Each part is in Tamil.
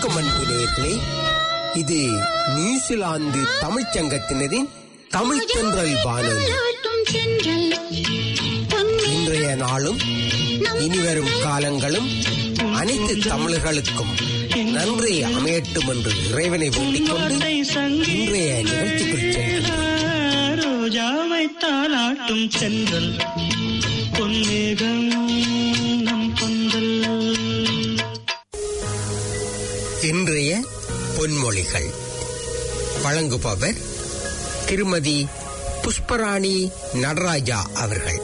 வணக்கம் அன்பு நேயர்களே இது நியூசிலாந்து தமிழ்ச் சங்கத்தினரின் தமிழ் தென்றல் வானொலி இன்றைய நாளும் இனிவரும் காலங்களும் அனைத்து தமிழர்களுக்கும் நன்றி அமையட்டும் என்று இறைவனை வேண்டிக் கொண்டு இன்றைய நிகழ்ச்சிக்குள் செல்கிறோம் ரோஜாவை தாளாட்டும் சென்றல் பொன்னேகம் நம் கொந்தல் இன்றைய பொன்மொழிகள் வழங்குபவர் திருமதி புஷ்பராணி நடராஜா அவர்கள்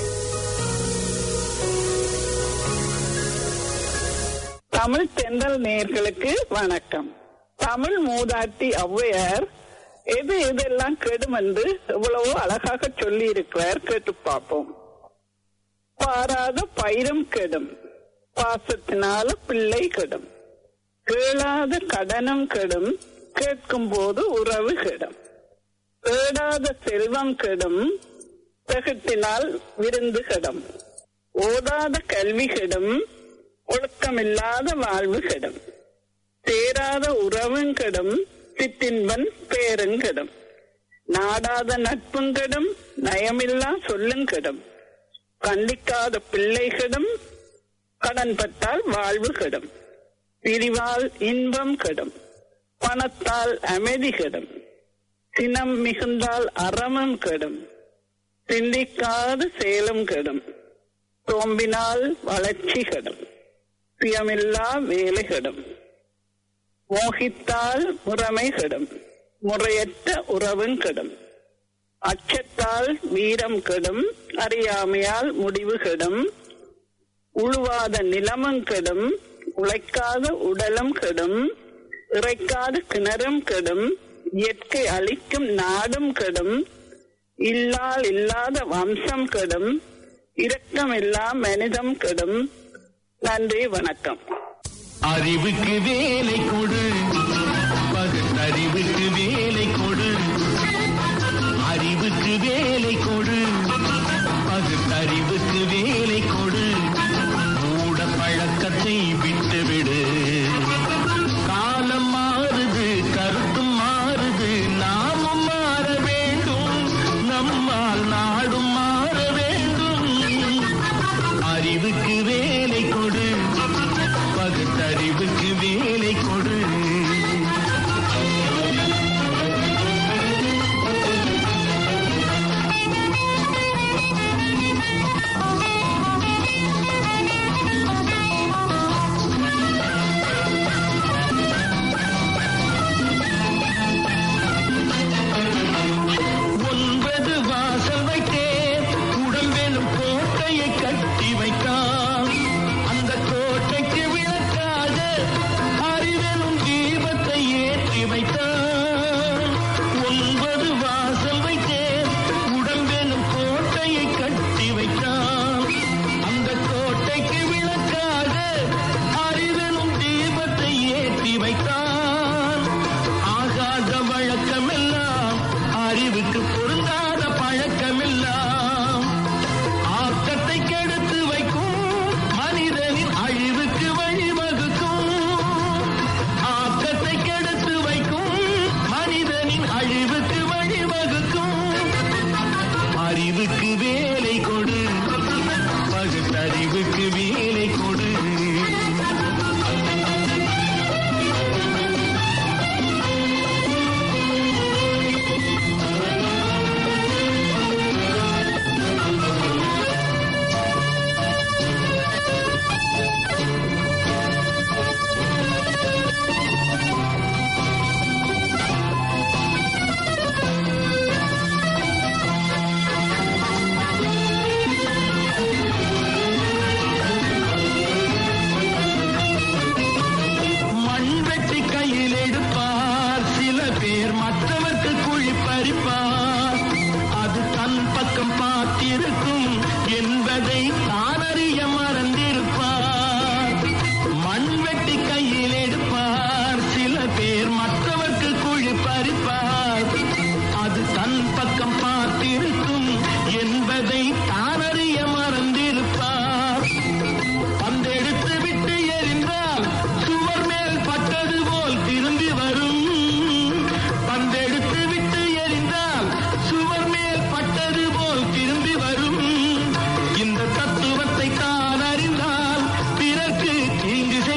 தமிழ் தென்றல் நேயர்களுக்கு வணக்கம் தமிழ் மூதாட்டி ஔவையார் எது எதெல்லாம் கெடும் என்று எவ்வளவோ அழகாக சொல்லி இருக்கிறார் கேட்டு பார்ப்போம் பாராத பயிரும் கெடும் பாசத்தினால பிள்ளை கெடும் கேளாத கடனும் கெடும் கேட்கும் போது உறவு கெடும் தேடாத செல்வம் கெடும் தகட்டினால் விருந்து கெடும் ஓதாத கல்வி கெடும் ஒழுக்கமில்லாத வாழ்வு கெடும் சேராத உறவும் கெடும் சிற்றின்பன் பேரும் கெடும் நாடாத நட்பும் கெடும் நயமில்லா சொல்லும் கெடும் கண்டிக்காத பிள்ளை கெடும் கடன் பட்டால் வாழ்வு கெடும் பிரிவால் இன்பம் கெடும் பணத்தால் அமைதி கெடும் சினம் மிகுந்தால் அறமும் கெடும் சிந்திக்காத சேலம் கெடும் சோம்பினால் வளர்ச்சி கெடும் சுயமில்லா வேலை கெடும் மோகித்தால் முறைமை கெடும் முறையற்ற உறவும் கெடும் அச்சத்தால் வீரம் கெடும் அறியாமையால் முடிவு கெடும் உழுவாத நிலமும் கெடும் உழைக்காத உடலும் கெடும் இறைக்காத கிணறும் கெடும் இயற்கை அழிக்கும் நாடும் கெடும் இல்லால் இல்லாத வம்சம் கெடும் இரக்கமில்லா மனிதம் கெடும் நன்றி வணக்கம் அறிவுக்கு வேலை கொடு பகுத்தறிவுக்கு வேலை கொடு அறிவுக்கு வேலை கொடு பகுத்தறிவுக்கு வேலை கொடு மூட பழக்கத்தை விட்டுவிடு காலம் மாறுது கருத்தும் மாறுது நாமும் மாற வேண்டும் நம்மால் நாடும் மாற வேண்டும் அறிவுக்கு வேலை கொடு பகுத்தறிவுக்கு வேலை கொடு ஒன்பது வாசல் வைத்தேன் உடம்பெனும் கோட்டையை கட்டி வைத்தான் அந்த கோட்டைக்கு விளக்காக அறிவெனும்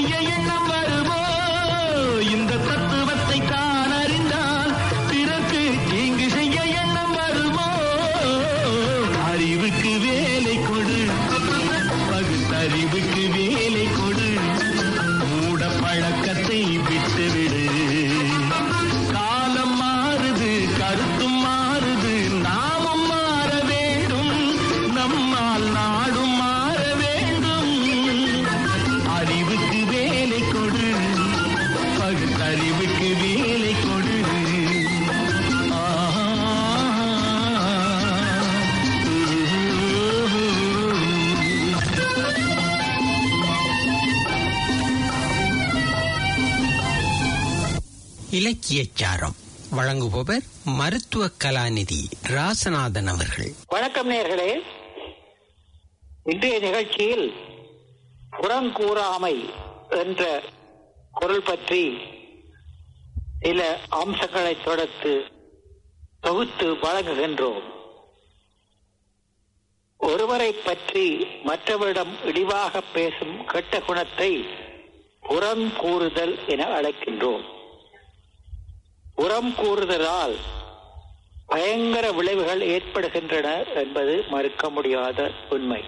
செய்ய எண்ணம் வருமோ இந்த தத்துவத்தை தான் அறிந்தால் பிறகு தீங்கு செய்ய எண்ணம் வருமோ அறிவுக்கு வேலை கொடு பகுத்தறிவுக்கு வேலை கொடு மூட பழக்கத்தை விட்டுவிடு காலம் மாறுது கருத்தும் மாறுது நாமும் மாற வேண்டும் நம்மால் நாடும் மாற வேண்டும் அறிவுக்கு வேலை கொடு பகுத்தறிவுக்கு வேலை கொடு ஆ இலக்கியச் சாரம் வழங்குபவர் மருத்துவ கலாநிதி ராசநாதன் அவர்கள் வணக்கம் நேர்களே இன்றைய நிகழ்ச்சியில் புறங்கூறாமை என்ற குரல் பற்றி சில அம்சங்களை தொடர்த்து தொகுத்து வழங்குகின்றோம் ஒருவரை பற்றி மற்றவரிடம் இழிவாக பேசும் கெட்ட குணத்தை புறங்கூறுதல் என அழைக்கின்றோம் புறம் கூறுதலால் பயங்கர விளைவுகள் ஏற்படுகின்றன என்பது மறுக்க முடியாத உண்மை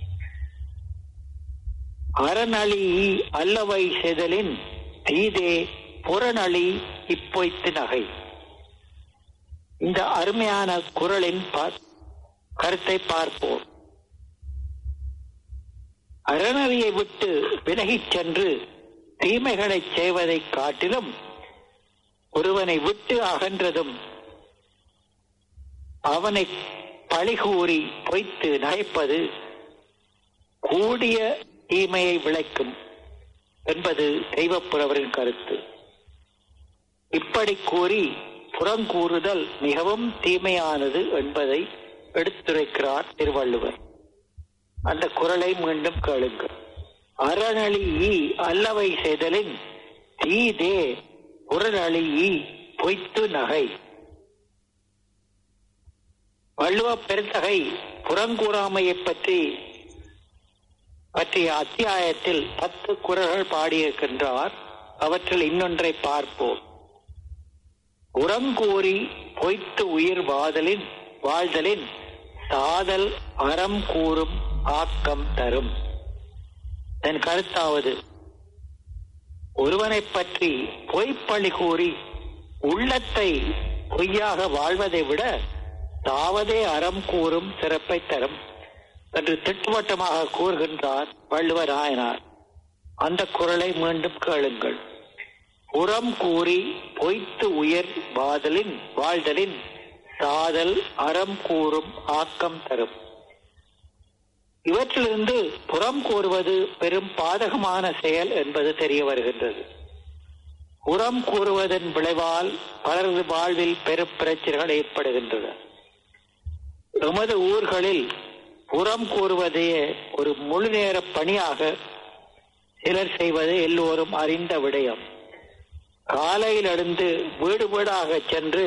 அறநழி அல்லவை செதலின் தீதே புறநழி இப்பொய்த்து நகை இந்த அருமையான குரலின் பா- கருத்தை பார்ப்போம் அறநறியை விட்டு விலகிச் சென்று தீமைகளைச் செய்வதைக் காட்டிலும் ஒருவனை விட்டு அகன்றதும் அவனை பழிகூறி பொய்த்து நகைப்பது கூடிய தீமையை விளைக்கும் என்பது தெய்வப்புறவரின் கருத்து இப்படி கூறி புறங்கூறுதல் மிகவும் தீமையானது என்பதை எடுத்துரைக்கிறார் திருவள்ளுவர் அந்த குரலை மீண்டும் கேளுங்கள் அறநழி அல்லவை செய்தலின் தீதே புறநழி பொய்த்து நகை வள்ளுவ பெருந்தகை புறங்கூறாமையைப் பற்றி பற்றிய அத்தியாயத்தில் பத்து குரல்கள் பாடியிருக்கின்றார் அவற்றில் இன்னொன்றை பார்ப்போம் புறங்கூறி பொய்த்து உயிர் வாதலின் வாழ்தலின் சாதல் அறம் கூறும் ஆக்கம் தரும் என் கருத்தாவது ஒருவனைப் பற்றி பொய்ப்பழி கூறி உள்ளத்தை பொய்யாக வாழ்வதை விட தாவதே அறம் கூறும் சிறப்பை தரும் என்று திட்டவட்டமாக கூறுகின்றார் வள்ளுவர் ஆயனார் அந்த குரலை மீண்டும் கேளுங்கள் புறம் கூறி பொய்த்து உயர் வாதலின் வாழ்தலின் சாதல் அறம் கூறும் ஆக்கம் தரும் இவற்றிலிருந்து புறம் கூறுவது பெரும் பாதகமான செயல் என்பது தெரிய வருகின்றது புறம் கூறுவதன் விளைவால் பலரது வாழ்வில் பெரும் பிரச்சனைகள் ஏற்படுகின்றன எமது ஊர்களில் புறம் கூறுவதே ஒரு முழு நேர பணியாக சிலர் செய்வது எல்லோரும் அறிந்த விடயம் காலையில் எழுந்து வீடு வீடாக சென்று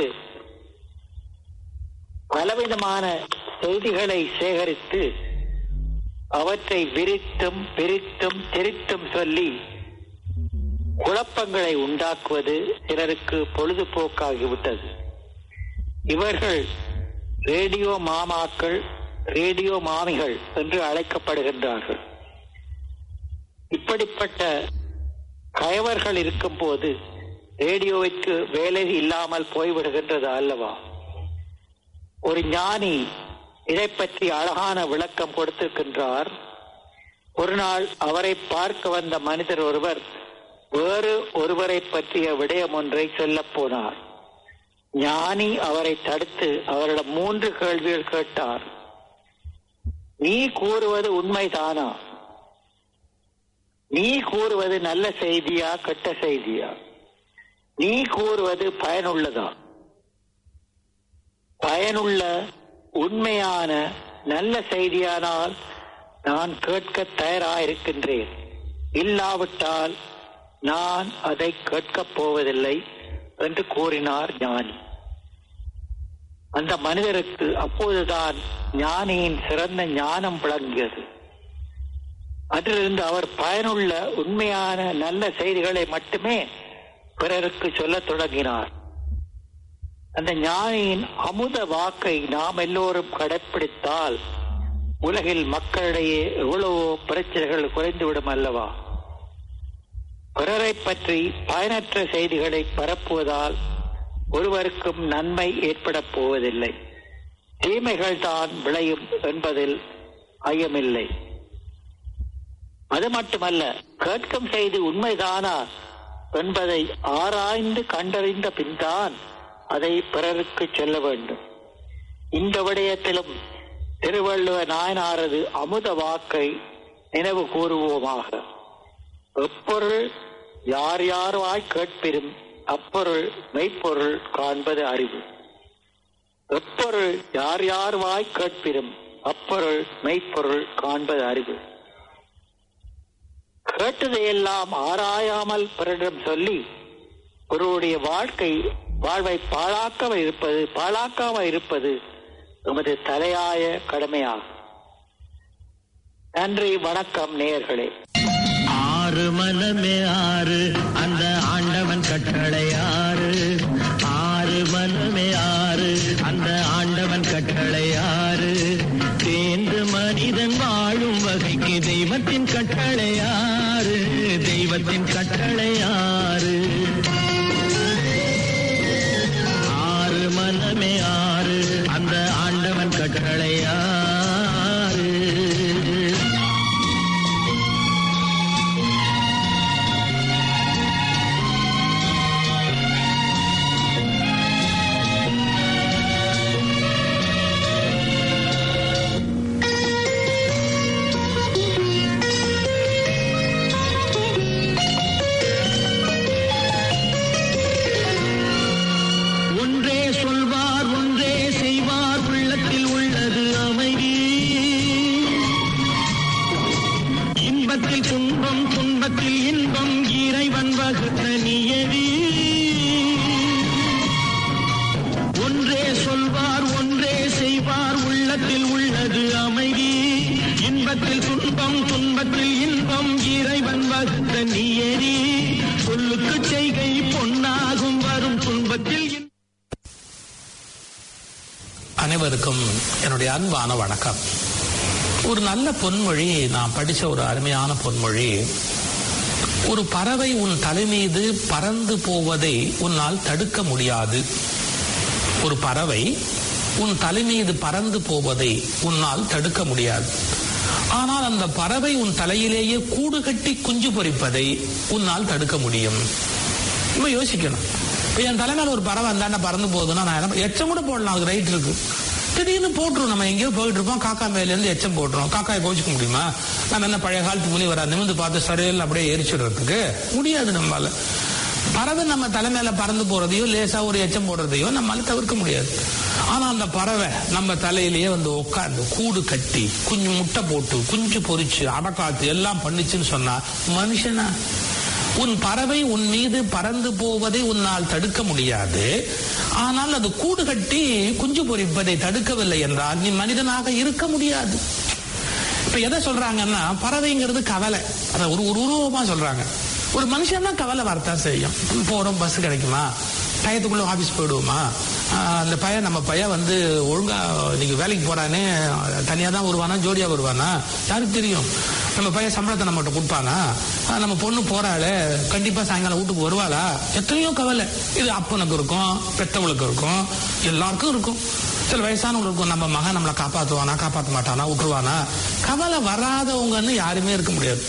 பலவிதமான செய்திகளை சேகரித்து அவற்றை விரித்தும் பிரித்தும் திரித்தும் சொல்லி குழப்பங்களை உண்டாக்குவது சிலருக்கு பொழுதுபோக்காகிவிட்டது இவர்கள் ரேடியோ மாமாக்கள் ரேடியோ மாமிகள் என்று அழைக்கப்படுகின்றார்கள் இப்படிப்பட்ட கயவர்கள் இருக்கும்போது ரேடியோவிற்கு வேலை இல்லாமல் போய்விடுகின்றது அல்லவா ஒரு ஞானி இதை பற்றி அழகான விளக்கம் கொடுத்திருக்கின்றார் ஒரு நாள் அவரை பார்க்க வந்த மனிதர் ஒருவர் வேறு ஒருவரை பற்றிய விடயம் ஒன்றை சொல்லப் போனார் ஞானி அவரை தடுத்து அவரிடம் மூன்று கேள்விகள் கேட்டார் நீ கூறுவது உண்மைதானா நீ கூறுவது நல்ல செய்தியா கெட்ட செய்தியா நீ கூறுவது பயனுள்ளதா பயனுள்ள உண்மையான நல்ல செய்தியானால் நான் கேட்க தயாராயிருக்கின்றேன் இல்லாவிட்டால் நான் அதை கேட்கப் போவதில்லை என்று கூறினார் ஞானி அந்த மனிதருக்கு அப்போதுதான் ஞானியின் சிறந்த ஞானம் விளங்கியது அதிலிருந்து அவர் பயனுள்ள உண்மையான நல்ல செய்திகளை மட்டுமே பிறருக்கு சொல்லத் தொடங்கினார் அந்த ஞானியின் அமுத வாக்கை நாம் எல்லோரும் கடைப்பிடித்தால் உலகில் மக்களிடையே எவ்வளவோ பிரச்சனைகள் குறைந்துவிடும் அல்லவா பிறரை பற்றி பயனற்ற செய்திகளை பரப்புவதால் ஒருவருக்கும் நன்மை ஏற்படப் போவதில்லை தீமைகள் தான் விளையும் என்பதில் ஐயமில்லை அது மட்டுமல்ல கேட்கும் செய்தி உண்மைதானா என்பதை ஆராய்ந்து கண்டறிந்த பின்தான் அதை பிறருக்கு சொல்ல வேண்டும் இந்த விடயத்திலும் திருவள்ளுவ நாயனாரது அமுத வாக்கை நினைவு கூறுவோமாக எப்பொருள் யார் யார்வாய் கேட்பிரும் அப்பொருள் மெய்ப்பொருள் காண்பது அறிவு எப்பொருள் யார் யார் வாய் கேட்பிரும் அப்பொருள் மெய்ப்பொருள் காண்பது அறிவு கேட்டதையெல்லாம் ஆராயாமல் பிறரிடம் சொல்லி ஒருவருடைய வாழ்க்கை வாழ்வை பாழாக்காம இருப்பது பாழாக்காம இருப்பது எமது தலையாய கடமையாகும் நன்றி வணக்கம் நேயர்களே ஆறு மனமே ஆறு அந்த ஆண்டவன் கட்டளை ஆறு ஆறு மனமே ஆறு அந்த ஆண்டவன் கட்டளை ஆறு தேர்ந்து மனிதன் வாழும் வகைக்கு தெய்வத்தின் கட்டளை ஆறு தெய்வத்தின் கட்டளை ஆறு ஆறு மனமே ஆறு அந்த ஆண்டவன் கட்டளை ஆறு ஒன்றே சொல்வார் ஒன்றே செய்வார் உள்ளத்தில் உள்ளது அமைதி இன்பத்தில் துன்பம் துன்பத்தில் இன்பம் இறைவன் வகுத்த நியதி ஒன்றே சொல்வார் ஒன்றே செய்வார் உள்ளத்தில் உள்ளது அமைதி இன்பத்தில் துன்பம் துன்பத்தில் இன்பம் இறைவன் வகுத்த நியதி சொல்லுக்கு செய்கை பொன்னாகும் வரும் துன்பத்தில் இன்பம் அனைவருக்கும் என்னுடைய அன்பான வணக்கம் ஒரு நல்ல பொன்மொழி நான் படிச்ச ஒரு அருமையான பொன்மொழி ஒரு பறவை உன் தலை மீது பறந்து போவதை உன்னால் தடுக்க முடியாது ஒரு பறவை உன் தலை மீது பறந்து போவதை உன்னால் தடுக்க முடியாது ஆனால் அந்த பறவை உன் தலையிலேயே கூடு கட்டி குஞ்சு பொரிப்பதை உன்னால் தடுக்க முடியும் நம்ம யோசிக்கணும் இப்போ என் தலைமையில ஒரு பறவை அந்தாண்ட பறந்து போகுதுன்னா நான் என்ன- எச்சம் கூட போடலாம் அதுக்கு ரைட் இருக்கு திடீர்னு போட்டுரும் நம்ம எங்கேயோ போயிட்டு இருப்போம் காக்கா மேல இருந்து எச்சம் போட்டுரும் காக்காயை கோச்சிக்க முடியுமா நம்ம என்ன பழைய காலத்து முனி வரா நிமிந்து பார்த்து சரியில் அப்படியே எரிச்சிடுறதுக்கு முடியாது நம்மளால பறவை நம்ம தலைமையில பறந்து போறதையோ லேசா ஒரு எச்சம் போடுறதையோ நம்மளால தவிர்க்க முடியாது ஆனா அந்த பறவை நம்ம தலையிலேயே வந்து உட்கார்ந்து கூடு கட்டி குஞ்சு முட்டை போட்டு குஞ்சு பொரிச்சு அடக்காத்து எல்லாம் பண்ணுச்சுன்னு சொன்னா மனுஷனா உன் பறவை உன் மீது பறந்து போவதை உன்னால் தடுக்க முடியாது ஆனால் அது கூடு கட்டி குஞ்சு பொரிப்பதை தடுக்கவில்லை என்றால் நீ மனிதனாக இருக்க முடியாது இப்ப எதை சொல்றாங்கன்னா பறவைங்கிறது கவலை அத ஒரு ஒரு உருவமா சொல்றாங்க ஒரு மனுஷன் தான் கவலை வரத்தான் செய்யும் போறோம் பஸ் கிடைக்குமா டயத்துக்குள்ள ஆபீஸ் போயிடுவோமா ஆஹ் அந்த பையன் நம்ம பையன் வந்து ஒழுங்கா இன்னைக்கு வேலைக்கு போறானே தனியா தான் வருவானா ஜோடியா வருவானா யாருக்கு தெரியும் நம்ம பையன் சம்பளத்தை நம்மகிட்ட கொடுப்பானா ஆஹ் நம்ம பொண்ணு போறாளே கண்டிப்பா சாயங்காலம் வீட்டுக்கு வருவாளா எத்தனையோ கவலை இது அப்பனுக்கு இருக்கும் பெத்தவளுக்கு இருக்கும் எல்லாருக்கும் இருக்கும் சில வயசானவங்களுக்கு இருக்கும் நம்ம மகன் நம்மளை காப்பாத்துவானா காப்பாத்த மாட்டானா விட்டுருவானா கவலை வராதவங்கன்னு யாருமே இருக்க முடியாது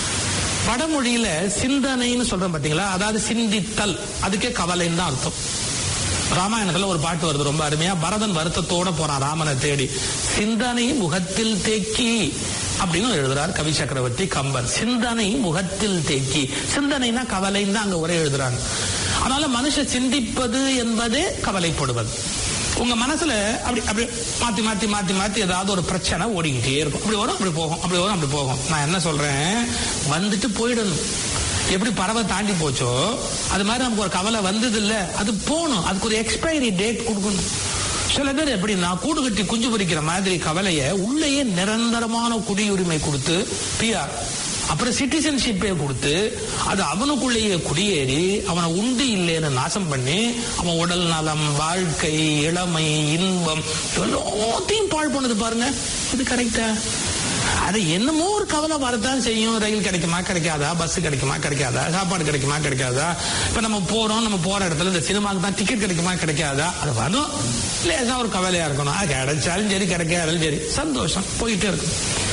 வடமொழியில சிந்தனைன்னு சொல்றோம் பாத்தீங்களா அதாவது சிந்தித்தல் அதுக்கே கவலைன்னு தான் அர்த்தம் ராமாயணத்துல ஒரு பாட்டு வருது ரொம்ப அருமையா பரதன் வருத்தத்தோட போறான் ராமனை தேடி சிந்தனை முகத்தில் தேக்கி அப்படின்னு எழுதுறார் கவி சக்கரவர்த்தி கம்பன் சிந்தனை முகத்தில் தேக்கி சிந்தனைனா கவலைன்னு தான் அங்க ஒரே எழுதுறாங்க அதனால மனுஷன் சிந்திப்பது என்பதே கவலைப்படுவது உங்க மனசுல அப்படி அப்படி மாத்தி மாத்தி மாத்தி மாத்தி ஏதாவது ஒரு பிரச்சனை ஓடிக்கிட்டே இருக்கும் அப்படி வரும் அப்படி போகும் அப்படி வரும் அப்படி போகும் நான் என்ன சொல்றேன் வந்துட்டு போயிடணும் எப்படி பறவை தாண்டி போச்சோ அது மாதிரி நமக்கு ஒரு கவலை வந்தது இல்ல அது போகணும் அதுக்கு ஒரு எக்ஸ்பைரி டேட் கொடுக்கணும் சில பேர் எப்படின்னா கூடு கட்டி குஞ்சு பொரிக்கிற மாதிரி கவலைய உள்ளேயே நிரந்தரமான குடியுரிமை கொடுத்து பிஆர் அப்புறம் சிட்டிசன்ஷிப்பே கொடுத்து அது அவனுக்குள்ளேயே குடியேறி அவனை உண்டு இல்லைன்னு நாசம் பண்ணி அவன் உடல் நலம் வாழ்க்கை இளமை இன்பம் எல்லாத்தையும் பாழ் பண்ணது பாருங்க இது கரெக்டா அது என்னமோ ஒரு கவலை வரத்தான் செய்யும் ரயில் கிடைக்குமா கிடைக்காதா பஸ் கிடைக்குமா கிடைக்காதா சாப்பாடு கிடைக்குமா கிடைக்காதா இப்ப நம்ம போறோம் நம்ம போற இடத்துல இந்த சினிமாக்கு தான் டிக்கெட் கிடைக்குமா கிடைக்காதா அது வரும் லேசா ஒரு கவலையா இருக்கணும் அது கிடைச்சாலும் சரி கிடைக்காதாலும் சரி சந்தோஷம் போயிட்டே இருக்கும்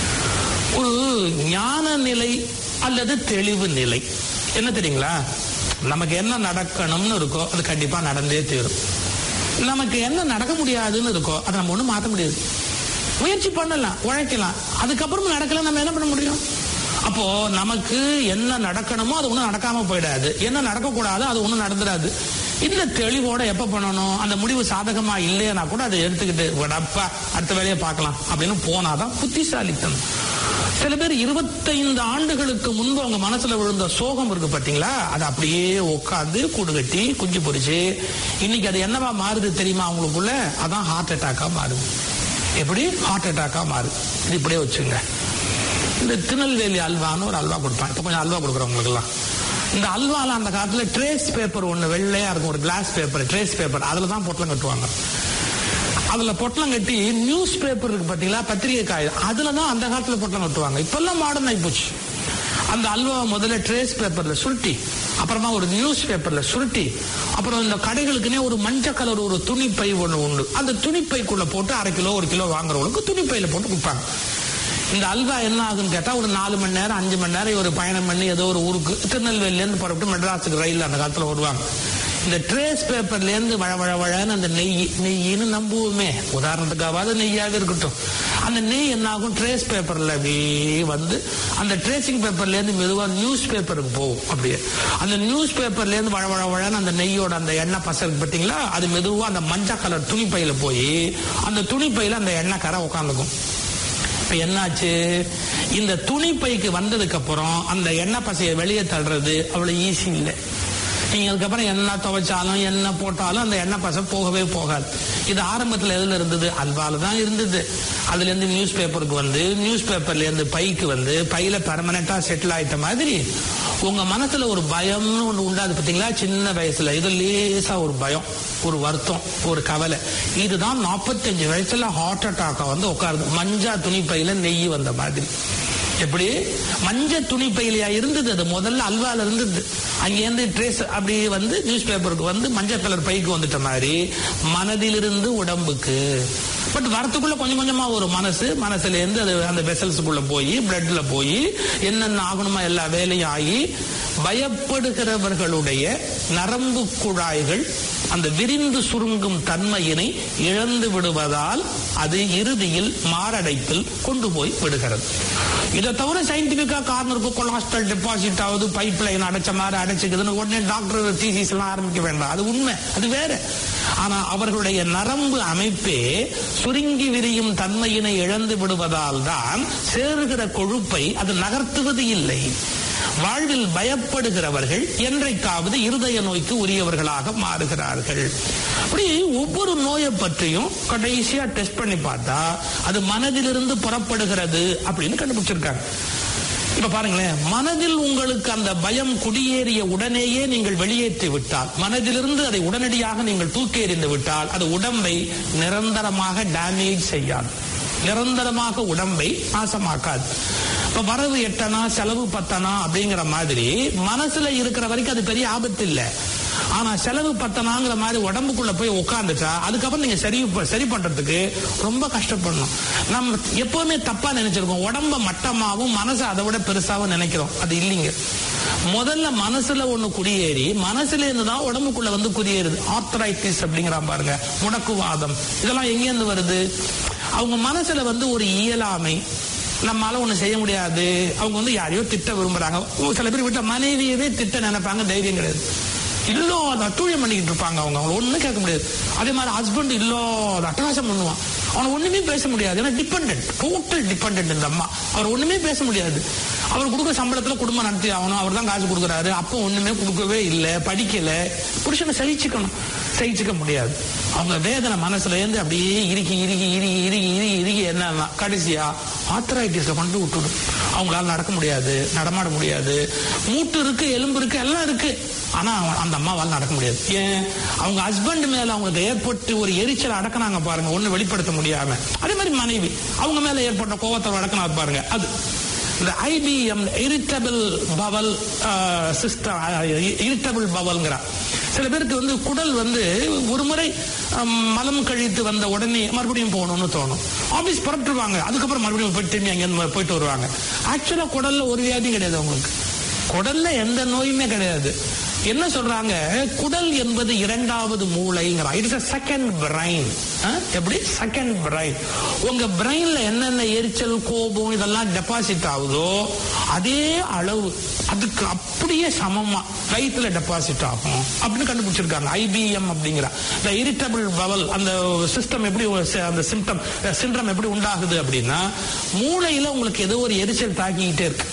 ஒரு ஞான நிலை அல்லது தெளிவு நிலை என்ன தெரியுங்களா நமக்கு என்ன நடக்கணும்னு இருக்கோ அது கண்டிப்பா நடந்தே தீரும் நமக்கு என்ன நடக்க முடியாதுன்னு இருக்கோ அதை நம்ம ஒண்ணும் மாத்த முடியாது முயற்சி பண்ணலாம் உழைக்கலாம் அதுக்கப்புறம் நடக்கல நம்ம என்ன பண்ண முடியும் அப்போ நமக்கு என்ன நடக்கணுமோ அது ஒண்ணும் நடக்காம போயிடாது என்ன நடக்கக்கூடாதோ அது ஒண்ணும் நடந்துடாது இந்த தெளிவோட எப்ப பண்ணணும் அந்த முடிவு சாதகமா இல்லையா கூட அதை எடுத்துக்கிட்டு விடப்பா அடுத்த வேலையை பார்க்கலாம் அப்படின்னு போனாதான் புத்திசாலித்தனம் சில பேர் இருபத்தைந்து ஆண்டுகளுக்கு முன்பு அவங்க மனசுல விழுந்த சோகம் இருக்கு பாத்தீங்களா அது அப்படியே உட்காந்து கூடு கட்டி குஞ்சு பொரிச்சு இன்னைக்கு அது என்னவா மாறுது தெரியுமா அவங்களுக்குள்ள அதான் ஹார்ட் அட்டாக்கா மாறுது எப்படி ஹார்ட் அட்டாக்கா மாறுது இது இப்படியே வச்சுங்க இந்த திருநெல்வேலி அல்வான்னு ஒரு அல்வா கொடுப்பான் இப்ப கொஞ்சம் அல்வா கொடுக்குறவங்களுக்கு எல்லாம் இந்த அல்வால அந்த காலத்துல ட்ரேஸ் பேப்பர் ஒண்ணு வெள்ளையா இருக்கும் ஒரு கிளாஸ் பேப்பர் ட்ரேஸ் பேப்பர் அதுல தான் பொட்டலம் கட்டுவாங்க அதுல பொட்டலம் கட்டி நியூஸ் பேப்பர் இருக்கு பாத்தீங்களா பத்திரிகை காகிதம் அதுல தான் அந்த காலத்துல பொட்டலம் கட்டுவாங்க இப்பெல்லாம் மாடர்ன் ஆகி போச்சு அந்த அல்வாவை முதல்ல ட்ரேஸ் பேப்பர்ல சுருட்டி அப்புறமா ஒரு நியூஸ் பேப்பர்ல சுருட்டி அப்புறம் இந்த கடைகளுக்குனே ஒரு மஞ்சள் கலர் ஒரு துணிப்பை ஒண்ணு உண்டு அந்த துணிப்பைக்குள்ள போட்டு அரை கிலோ ஒரு கிலோ வாங்குறவங்களுக்கு துணிப்பையில போட்டு கொடுப்பாங்க இந்த அல்வா என்ன ஆகுன்னு கேட்டா ஒரு நாலு மணி நேரம் அஞ்சு மணி நேரம் ஒரு பயணம் பண்ணி ஏதோ ஒரு ஊருக்கு திருநெல்வேலில இருந்து புறப்பட்டு மெட்ராஸுக்கு ரயில் அந்த காலத்துல வருவாங்க இந்த ட்ரேஸ் பேப்பர்ல இருந்து வழ வழ வழன்னு அந்த நெய் நெய்ன்னு நம்புவோமே உதாரணத்துக்காவது நெய்யாக இருக்கட்டும் அந்த நெய் என்ன ஆகும் ட்ரேஸ் பேப்பர்ல அப்படியே வந்து அந்த ட்ரேசிங் பேப்பர்ல இருந்து மெதுவா நியூஸ் பேப்பருக்கு போகும் அப்படியே அந்த நியூஸ் பேப்பர்ல இருந்து வழ வழ வழன்னு அந்த நெய்யோட அந்த எண்ணெய் பசை இருக்கு பாத்தீங்களா அது மெதுவா அந்த மஞ்சள் கலர் துணிப்பையில போய் அந்த துணிப்பையில அந்த எண்ணெய் கரை உட்காந்துக்கும் இப்ப என்னாச்சு இந்த துணி பைக்கு வந்ததுக்கு அப்புறம் அந்த எண்ணெய் பசையை வெளியே தள்ளுறது அவ்வளவு ஈஸி இல்லை நீங்க அதுக்கப்புறம் என்ன துவைச்சாலும் என்ன போட்டாலும் அந்த எண்ணெய் பசை போகவே போகாது இது ஆரம்பத்துல எதுல இருந்தது அல்வால தான் இருந்தது அதுல இருந்து நியூஸ் பேப்பருக்கு வந்து நியூஸ் பேப்பர்ல இருந்து பைக்கு வந்து பையில பெர்மனண்டா செட்டில் ஆயிட்ட மாதிரி உங்க மனசுல ஒரு பயம்னு ஒண்ணு உண்டாது பாத்தீங்களா சின்ன வயசுல இது லேசா ஒரு பயம் ஒரு வருத்தம் ஒரு கவலை இதுதான் நாற்பத்தஞ்சு வயசுல ஹார்ட் அட்டாக்கா வந்து உட்காருது மஞ்சா துணி பையில நெய் வந்த மாதிரி எப்படி மஞ்ச துணி பையிலையா இருந்தது அது முதல்ல அல்வால இருந்தது அங்கேருந்து ட்ரேஸ் அப்படி வந்து நியூஸ் பேப்பருக்கு வந்து மஞ்சள் கலர் பைக்கு வந்துட்ட மாதிரி மனதிலிருந்து உடம்புக்கு பட் வரத்துக்குள்ள கொஞ்சம் கொஞ்சமா ஒரு மனசு மனசுல இருந்து அது அந்த வெசல்ஸுக்குள்ள போய் பிளட்ல போய் என்னென்ன ஆகணுமா எல்லா வேலையும் ஆகி பயப்படுகிறவர்களுடைய நரம்பு குழாய்கள் அந்த விரிந்து சுருங்கும் தன்மையினை இழந்து விடுவதால் அது இறுதியில் மாரடைப்பில் கொண்டு போய் விடுகிறது இதை தவிர சயின்டிபிக்கா காரணம் இருக்கும் கொலஸ்ட்ரால் டெபாசிட் ஆகுது பைப் லைன் அடைச்ச மாதிரி அடைச்சுக்குதுன்னு உடனே டாக்டர் தீசிஸ் எல்லாம் ஆரம்பிக்க வேண்டாம் அது உண்மை அது வேற ஆனா அவர்களுடைய நரம்பு அமைப்பே சுருங்கி விரியும் தன்மையினை இழந்து விடுவதால் தான் சேருகிற கொழுப்பை அது நகர்த்துவது இல்லை வாழ்வில் பயப்படுகிறவர்கள் என்றைக்காவது இருதய நோய்க்கு உரியவர்களாக மாறுகிறார்கள் அப்படி ஒவ்வொரு நோயை பற்றியும் கடைசியா டெஸ்ட் பண்ணி பார்த்தா அது மனதிலிருந்து புறப்படுகிறது அப்படின்னு கண்டுபிடிச்சிருக்காங்க இப்ப பாருங்களேன் மனதில் உங்களுக்கு அந்த பயம் குடியேறிய உடனேயே நீங்கள் வெளியேற்றி விட்டால் மனதிலிருந்து அதை உடனடியாக நீங்கள் தூக்கி எறிந்து விட்டால் அது உடம்பை நிரந்தரமாக டேமேஜ் செய்யாது நிரந்தரமாக உடம்பை நாசமாக்காது இப்ப வரவு எட்டனா செலவு பத்தனா அப்படிங்கிற மாதிரி மனசுல இருக்கிற வரைக்கும் அது பெரிய ஆபத்து இல்லை ஆனா செலவு பத்தனாங்கிற மாதிரி உடம்புக்குள்ள போய் உட்காந்துட்டா அதுக்கப்புறம் நீங்க சரி சரி பண்றதுக்கு ரொம்ப கஷ்டப்படணும் நம்ம எப்பவுமே தப்பா நினைச்சிருக்கோம் உடம்ப மட்டமாவும் மனசை அதை விட பெருசாவும் நினைக்கிறோம் அது இல்லைங்க முதல்ல மனசுல ஒண்ணு குடியேறி மனசுல இருந்து தான் உடம்புக்குள்ள வந்து குடியேறுது ஆர்த்தரைட்டிஸ் அப்படிங்கிற பாருங்க முடக்குவாதம் இதெல்லாம் எங்க இருந்து வருது அவங்க மனசுல வந்து ஒரு இயலாமை நம்மளால ஒண்ணு செய்ய முடியாது அவங்க வந்து யாரையோ திட்ட விரும்புறாங்க சில பேர் விட்ட மனைவியவே திட்ட நினைப்பாங்க தைரியம் கிடையாது இல்லாத அட்டூழியம் பண்ணிக்கிட்டு இருப்பாங்க அவங்க அவங்க ஒண்ணும் கேட்க முடியாது அதே மாதிரி ஹஸ்பண்ட் இல்லாத அட்டகாசம் பண்ணுவான் அவனை ஒண்ணுமே பேச முடியாது ஏன்னா டிபெண்ட் டோட்டல் டிபெண்ட் இந்த அம்மா அவர் ஒண்ணுமே பேச முடியாது அவர் கொடுக்குற சம்பளத்துல குடும்பம் நடத்தி ஆகணும் அவர் தான் காசு கொடுக்குறாரு அப்போ ஒண்ணுமே கொடுக்கவே இல்லை படிக்கல புருஷனை சகிச்சுக்கணும் சகிச்சுக்க முடியாது அவங்க வேதனை மனசுல இருந்து அப்படியே இறுகி இறுகி இறுகி இறுகி இறுகி இறுகி என்னன்னா கடைசியா ஆத்தரைட்டிஸ்ல கொண்டு விட்டுடும் அவங்களால நடக்க முடியாது நடமாட முடியாது மூட்டு இருக்கு எலும்பு இருக்கு எல்லாம் இருக்கு ஆனா அவன்- அந்த அம்மாவால் நடக்க முடியாது ஏன் அவங்க ஹஸ்பண்ட் மேல அவங்களுக்கு ஏற்பட்டு ஒரு எரிச்சல் அடக்குனாங்க பாருங்க ஒண்ணு வெளிப்படுத்த முடியாம அதே மாதிரி மனைவி அவங்க மேல ஏற்பட்ட கோவத்தை அடக்கினா பாருங்க அது இந்த IBM irritable bowel system irritable பவல்ங்கிற சில பேருக்கு வந்து குடல் வந்து ஒரு முறை அம், மலம் கழித்து வந்த உடனே மறுபடியும் போகணும்னு தோணும் ஆபீஸ் புறப்பட்டுருவாங்க அதுக்கப்புறம் மறுபடியும் போயிட்டு திரும்பி அங்க போயிட்டு வருவாங்க ஆக்சுவலா குடல்ல ஒரு வியாதியும் கிடையாது அவங்களுக்கு குடல்ல எந்த நோயுமே கிடையாது என்ன சொல்றாங்க குடல் என்பது இரண்டாவது மூளைங்கிறான் இட்ஸ் a செகண்ட் பிரைன் எப்படி செகண்ட் பிரைன் உங்க பிரைன்ல என்னென்ன எரிச்சல் கோபம் இதெல்லாம் டெபாசிட் ஆகுதோ அதே அளவு அதுக்கு அப்படியே சமமா வயிற்றுல டெபாசிட் ஆகும் அப்படின்னு கண்டுபிடிச்சிருக்காங்க ஐபிஎம் அப்படிங்கிற இந்த இரிட்டபிள் பவல் அந்த சிஸ்டம் எப்படி ஒரு சி- அந்த சிம்டம் சிண்ட்ரம் எப்படி உண்டாகுது அப்படின்னா மூளையில உங்களுக்கு ஏதோ ஒரு எரிச்சல் தாக்கிக்கிட்டே இருக்கு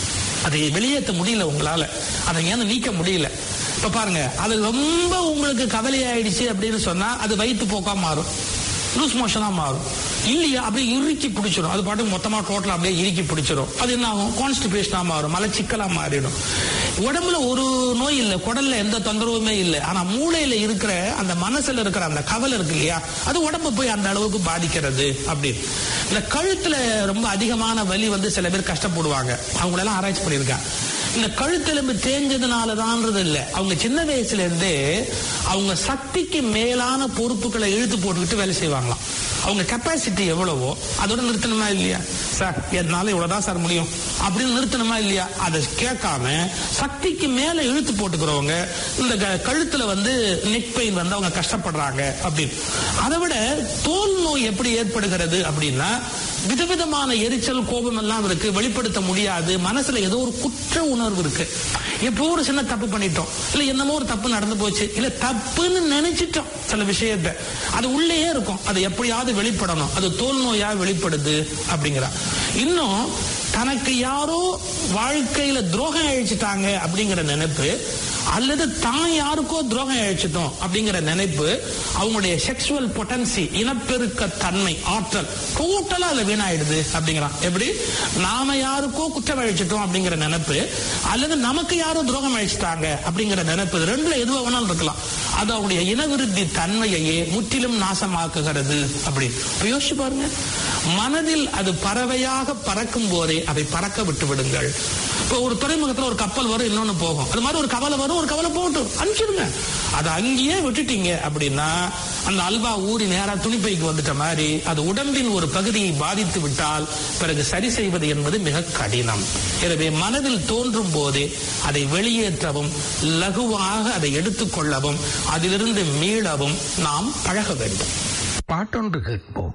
அதை வெளியேற்ற முடியல உங்களால அதை ஏன் நீக்க முடியல இப்ப பாருங்க அது ரொம்ப உங்களுக்கு கவலையாயிடுச்சு அப்படின்னு சொன்னா அது வயிற்று போக்கா மாறும் லூஸ் மோஷனா மாறும் இல்லையா அப்படியே இறுக்கி பிடிச்சிரும் அது பாட்டு மொத்தமா டோட்டலா அப்படியே இறுக்கி பிடிச்சிரும் அது என்ன ஆகும் கான்ஸ்டிபேஷனா மாறும் மலச்சிக்கலா மாறிடும் உடம்புல ஒரு நோய் இல்லை குடல்ல எந்த தொந்தரவுமே இல்லை ஆனா மூளையில இருக்கிற அந்த மனசுல இருக்கிற அந்த கவலை இருக்கு இல்லையா அது உடம்பு போய் அந்த அளவுக்கு பாதிக்கிறது அப்படின்னு இந்த கழுத்துல ரொம்ப அதிகமான வலி வந்து சில பேர் கஷ்டப்படுவாங்க அவங்களெல்லாம் ஆராய்ச்சி பண்ணியிருக்காங்க இந்த கழுத்தெலும்பு தேஞ்சதுனாலதான்றது இல்ல அவங்க சின்ன வயசுல இருந்தே அவங்க சக்திக்கு மேலான பொறுப்புகளை இழுத்து போட்டுக்கிட்டு வேலை செய்வாங்களாம் அவங்க கெப்பாசிட்டி எவ்வளவோ அதோட நிறுத்தணுமா இல்லையா சார் என்னால இவ்வளவுதான் சார் முடியும் அப்படின்னு நிறுத்தணுமா இல்லையா அதை கேட்காம சக்திக்கு மேல இழுத்து போட்டுக்கிறவங்க இந்த க- கழுத்துல வந்து நெக் பெயின் வந்து அவங்க கஷ்டப்படுறாங்க அப்படின்னு அதை விட தோல் நோய் எப்படி ஏற்படுகிறது அப்படின்னா விதவிதமான எரிச்சல் கோபம் எல்லாம் இருக்கு வெளிப்படுத்த முடியாது மனசுல ஏதோ ஒரு குற்ற உணர்வு இருக்கு எப்போ ஒரு சின்ன தப்பு பண்ணிட்டோம் இல்ல என்னமோ ஒரு தப்பு நடந்து போச்சு இல்ல தப்புன்னு நினைச்சிட்டோம் சில விஷயத்த அது உள்ளேயே இருக்கும் அது எப்படியாவது வெளிப்படணும் அது தோல் நோயா வெளிப்படுது அப்படிங்கிறா இன்னும் தனக்கு யாரோ வாழ்க்கையில துரோகம் அழிச்சிட்டாங்க அப்படிங்கிற நினைப்பு அல்லது தான் யாருக்கோ துரோகம் அழிச்சிட்டோம் அப்படிங்கிற நினைப்பு அவங்களுடைய செக்ஷுவல் பொட்டன்சி இனப்பெருக்க தன்மை ஆற்றல் டோட்டலா அதுல வீணாயிடுது அப்படிங்கிறான் எப்படி நாம யாருக்கோ குற்றம் அழிச்சிட்டோம் அப்படிங்கிற நினைப்பு அல்லது நமக்கு யாரோ துரோகம் அழிச்சிட்டாங்க அப்படிங்கிற நினைப்பு இது ரெண்டுல எதுவா வேணாலும் இருக்கலாம் அது அவங்களுடைய இனவிருத்தி தன்மையையே முற்றிலும் நாசமாக்குகிறது அப்படின்னு இப்ப யோசிச்சு பாருங்க மனதில் அது பறவையாக பறக்கும் போதே அதை பறக்க விட்டு விடுங்கள் இப்போ ஒரு துறைமுகத்துல ஒரு கப்பல் வரும் இன்னொன்னு போகும் அது மாதிரி ஒரு கவலை வரும் ஒரு கவலை போகட்டும் அனுப்பிச்சிருங்க அதை அங்கேயே விட்டுட்டீங்க அப்படின்னா அந்த அல்வா ஊறி நேரா துணிப்பைக்கு வந்துட்ட மாதிரி அது உடம்பின் ஒரு பகுதியை பாதித்து விட்டால் பிறகு சரி செய்வது என்பது மிக கடினம் எனவே மனதில் தோன்றும் போதே அதை வெளியேற்றவும் லகுவாக அதை எடுத்துக்கொள்ளவும் அதிலிருந்து மீளவும் நாம் பழக வேண்டும் பாட்டொன்று கேட்போம்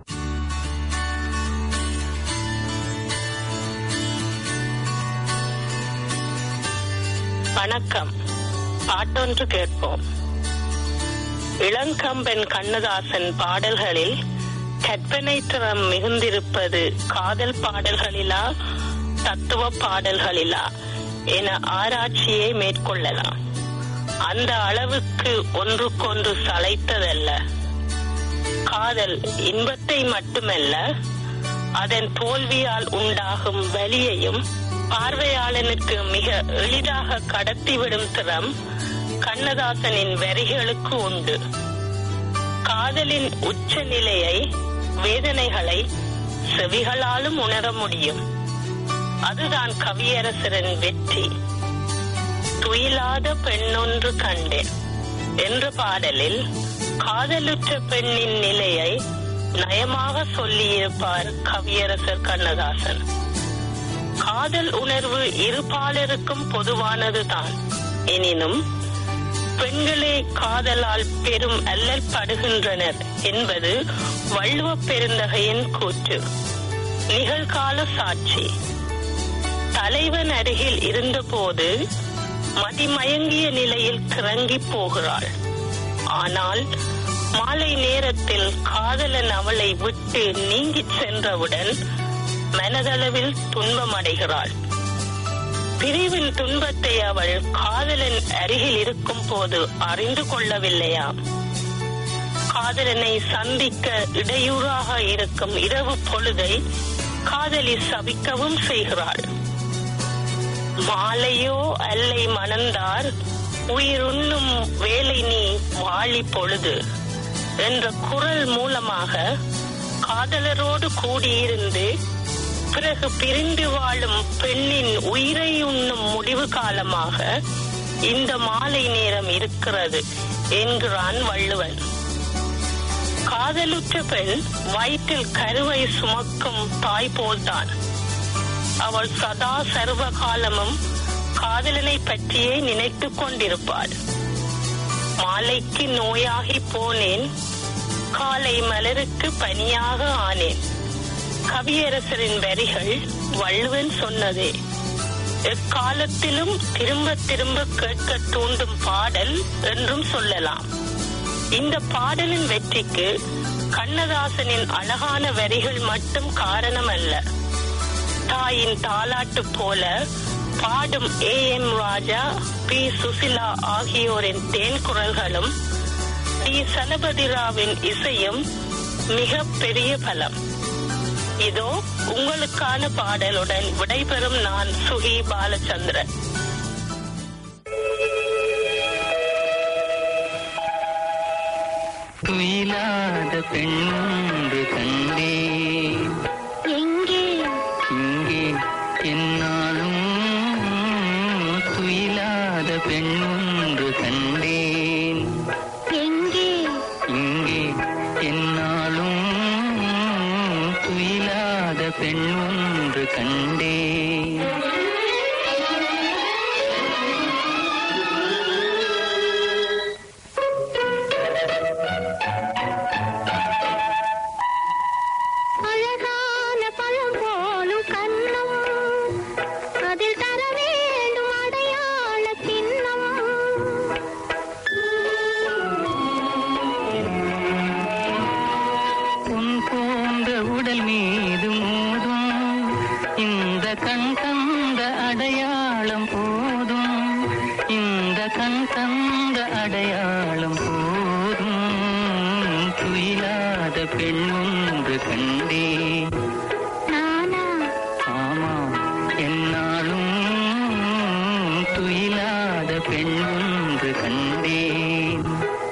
வணக்கம் பாட்டொன்று கேட்போம் இளங்கம்பன் கண்ணதாசன் பாடல்களில் கற்பனை திறம் மிகுந்திருப்பது காதல் பாடல்களிலா தத்துவ பாடல்களிலா என ஆராய்ச்சியை மேற்கொள்ளலாம் அந்த அளவுக்கு ஒன்றுக்கொன்று சளைத்ததல்ல காதல் இன்பத்தை மட்டுமல்ல அதன் தோல்வியால் உண்டாகும் வலியையும் பார்வையாளனுக்கு மிக எளிதாக கடத்திவிடும் திறம் கண்ணதாசனின் வரிகளுக்கு உண்டு காதலின் உச்ச நிலையை வேதனைகளை செவிகளாலும் உணர முடியும் அதுதான் கவியரசரின் வெற்றி துயிலாத பெண்ணொன்று கண்டேன் என்ற பாடலில் காதலுற்ற பெண்ணின் நிலையை நயமாக சொல்லியிருப்பார் கவியரசர் கண்ணதாசன் காதல் உணர்வு இரு பாலருக்கும் பொதுவானதுதான் எனினும் பெண்களே காதலால் பெரும் அல்லல் படுகின்றனர் என்பது வள்ளுவ பெருந்தகையின் கூற்று நிகழ்கால சாட்சி தலைவன் அருகில் இருந்தபோது மதிமயங்கிய நிலையில் கிறங்கி போகிறாள் ஆனால் மாலை நேரத்தில் காதலன் அவளை விட்டு நீங்கிச் சென்றவுடன் மனதளவில் துன்பமடைகிறாள் பிரிவின் துன்பத்தை அவள் காதலன் அருகில் இருக்கும் போது அறிந்து கொள்ளவில்லையாம் காதலனை சந்திக்க இடையூறாக இருக்கும் இரவு பொழுதை காதலி சபிக்கவும் செய்கிறாள் மாலையோ அல்லை மணந்தார் உயிருண்ணும் வேலை நீ வாழி பொழுது என்ற குரல் மூலமாக காதலரோடு கூடியிருந்து பிறகு பிரிந்து வாழும் பெண்ணின் உயிரை உண்ணும் முடிவு காலமாக இந்த மாலை நேரம் இருக்கிறது என்கிறான் வள்ளுவன் காதலுற்ற பெண் வயிற்றில் கருவை சுமக்கும் தாய் போல்தான் அவள் சதா சர்வ காலமும் காதலனை பற்றியே நினைத்துக் கொண்டிருப்பாள் மாலைக்கு நோயாகி போனேன் காலை மலருக்கு பனியாக ஆனேன் கவியரசரின் வரிகள் வள்ளுவன் சொன்னதே எக்காலத்திலும் திரும்ப திரும்ப கேட்க தூண்டும் பாடல் என்றும் சொல்லலாம் இந்த பாடலின் வெற்றிக்கு கண்ணதாசனின் அழகான வரிகள் மட்டும் காரணம் அல்ல தாயின் தாலாட்டு போல பாடும் A M Raja P Susheela ஆகியோரின் தேன் குரல்களும் டி சலபதிராவின் இசையும் மிக பெரிய பலம் இதோ உங்களுக்கான பாடலுடன் விடைபெறும் நான் சுகி பாலச்சந்திரன் துயிலாத பெண்ணொன்று கண்டே எங்கே இங்கே என்னாலும் துயிலாத பெண்ணொன்று கண்டேன் எங்கே இங்கே என்னாலும் துயிலாத பெண்ணொன்று கண்டேன் அழகான பழம் போலும் கண்ணம் அதில் தர வேண்டும் அடையாள சின்னம் உன் போன்ற உடல் மீது மோதும் இந்த கண் தந்த அடையாளம் போதும் இந்த கண் தந்த அடையாளம் போதும் துயிலாத பெண் ஒன்று கண்டே நானா ஆமா என்னாலும் துயிலாத பெண் ஒன்று கண்டேன்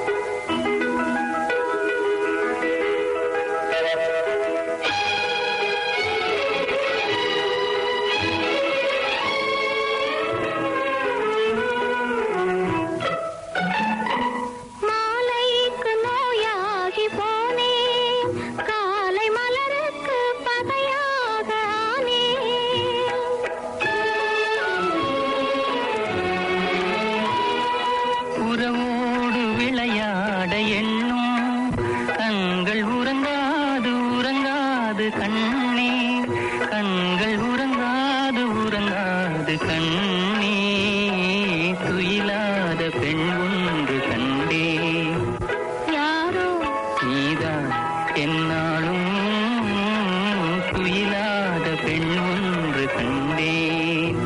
மாலைக்கு நோயாகி போனேன் காலை மலருக்கு பகையாக உறவோடு விளையாட எண்ணும் கண்கள் உறங்காது உறங்காது கண்ணே கண்கள் உறங்காது உறங்காது கண்ணே துயிலாத பெண் ஒன்று கண்டே யாரோ நீதான் என்னாலும் துயிலாத பெண் ஒன்று கண்டேன்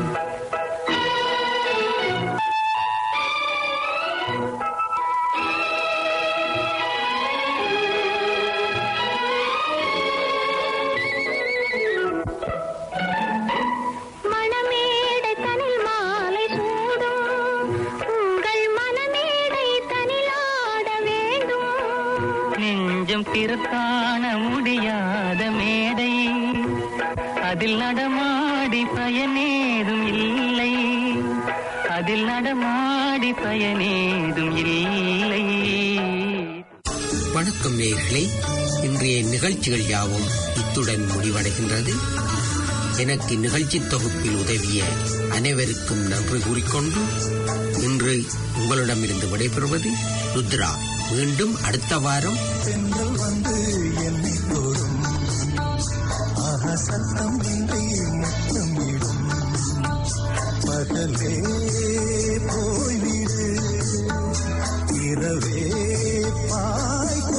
மணமேடை தனில் மாலை சூடும் உங்கள் மனமேடை தனில் ஆட வேண்டும் நெஞ்சம் பிறக்காண முடியாத மேடை அதில் நடமாடி பயனேதும் இல்லை அதில் நடமாடி பயனேதும் இல்லை வணக்கம் நேயர்களே இன்றைய நிகழ்ச்சிகள் யாவும் இத்துடன் முடிவடைகின்றது எனக்கு நிகழ்ச்சி தொகுப்பில் உதவிய அனைவருக்கும் நன்றி கூறிக்கொண்டு இன்று உங்களிடமிருந்து விடைபெறுவது ருத்ரா மீண்டும் அடுத்த வாரம் பெண்கள் வந்து என்னை தொடும் ஆஹா சத்தம் இன்றி முத்தமிடும் பகலே போய்விடு இரவே பாய்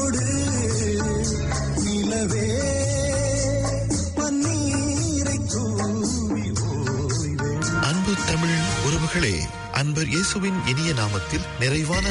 இயேசுவின் இனிய நாமத்தில் நிறைவான